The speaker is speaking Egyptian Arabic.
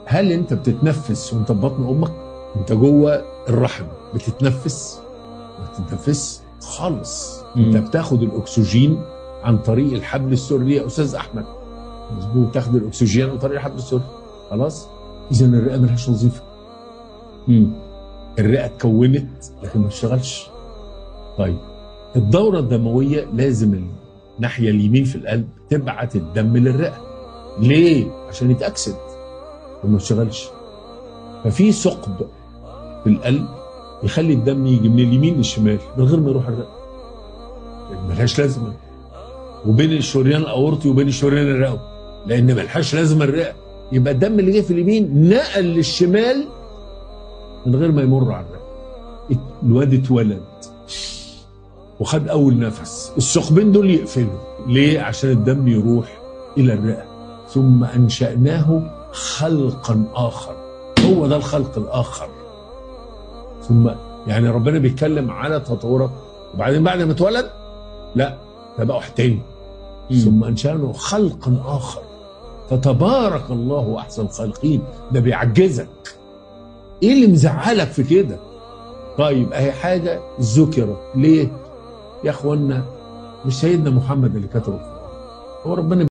هل انت بتتنفس وانت في بطن امك انت جوه الرحم بتتنفس ما بتتنفس خالص مم. انت بتاخد الاكسجين عن طريق الحبل السري يا استاذ احمد مظبوط تاخد الاكسجين عن طريق الحبل السري خلاص اذا الرئه ملهاش وظيفه مم. الرئه اتكونت لكن ما اشتغلش طيب الدوره الدمويه لازم الناحيه اليمين في القلب تبعت الدم للرئه ليه عشان يتاكسد وما اشتغلش ففي ثقب في القلب يخلي الدم يجي من اليمين للشمال من غير ما يروح الرئه ملهاش لازمه وبين الشريان الاورطي وبين الشريان الرئوي لان ملهاش لازمه الرئه يبقى الدم اللي جه في اليمين نقل للشمال من غير ما يمر على الرئه ات- الواد اتولد وخد اول نفس الثقبين دول يقفلوا ليه عشان الدم يروح الى الرئه ثم انشاناه خلقا اخر هو ده الخلق الاخر ثم يعني ربنا بيتكلم على تطورك وبعدين بعد ما اتولد لا ده بقى واحد تاني مم. ثم انشانه خلقا اخر فتبارك الله احسن الخالقين ده بيعجزك ايه اللي مزعلك في كده طيب اهي حاجه ذكرت ليه يا اخوانا مش سيدنا محمد اللي كتب القران هو ربنا